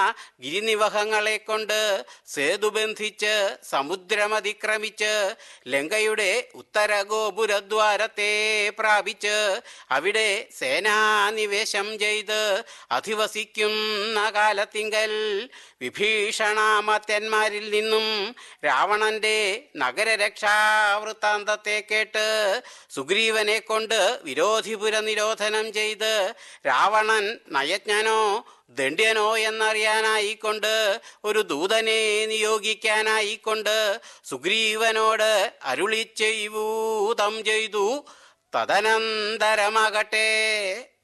ഗിരിനിവഹങ്ങളെ കൊണ്ട് സേതു ബന്ധിച്ച് സമുദ്രമതിക്രമിച്ച് ലങ്കയുടെ ഉത്തര ഗോപുരദ്വാരത്തെ പ്രാപിച്ച് അവിടെ സേനാനിവേശം ചെയ്ത് അധിവസിക്കുന്ന കാലത്തിങ്കൽ വിഭീഷണാമത്യന്മാരിൽ നിന്നും രാവണന്റെ നഗരരക്ഷാവൃത്താന്തത്തെ കേട്ട് സുഗ്രീവനെ കൊണ്ട് വിരോധിപുര നിരോധനം ചെയ്ത് രാവണൻ നയജ്ഞനോ ദണ്ഡ്യനോ എന്നറിയാനായിക്കൊണ്ട് ഒരു ദൂതനെ നിയോഗിക്കാനായിക്കൊണ്ട് സുഗ്രീവനോട് അരുളി ചെയ്യൂതം ചെയ്തു തദനന്തരമാകട്ടെ